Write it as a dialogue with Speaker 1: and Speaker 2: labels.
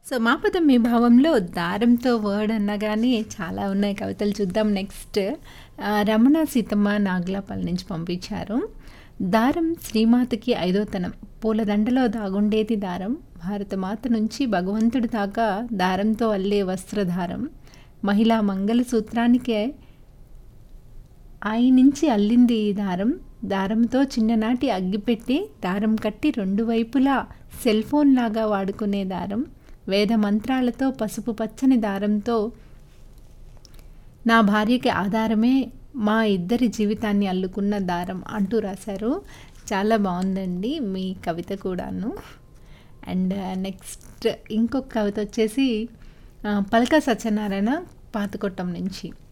Speaker 1: so మా పదం మీ భావంలో దారంతో వర్డ్ అన్నగానే చాలా ఉన్నాయి కవితలు చూద్దాం నెక్స్ట్ ఆ, రమణ సీతమ్మ నాగులపల్లి నుంచి పంపించారు దారం శ్రీమాతకి ఐదోతనం పూలదండలో దాగుండేది దారం భారతమాత నుంచి భగవంతుడి దాకా దారంతో అల్లే వస్త్రధారం మహిళా మంగళసూత్రానికే ఆయి నుంచి అల్లింది ఈ దారం దారంతో చిన్ననాటి అగ్గిపెట్టి దారం కట్టి రెండు వైపులా సెల్ ఫోన్ లాగా వాడుకునే దారం వేద మంత్రాలతో పసుపు పచ్చని దారంతో నా భార్యకి ఆధారమే మా ఇద్దరి జీవితాన్ని అల్లుకున్న దారం అంటూ రాశారు చాలా బాగుందండి మీ కవిత కూడాను అండ్ నెక్స్ట్ ఇంకొక కవిత వచ్చేసి ఆ, పలక సత్యనారాయణ పాతకొట్టం నుంచి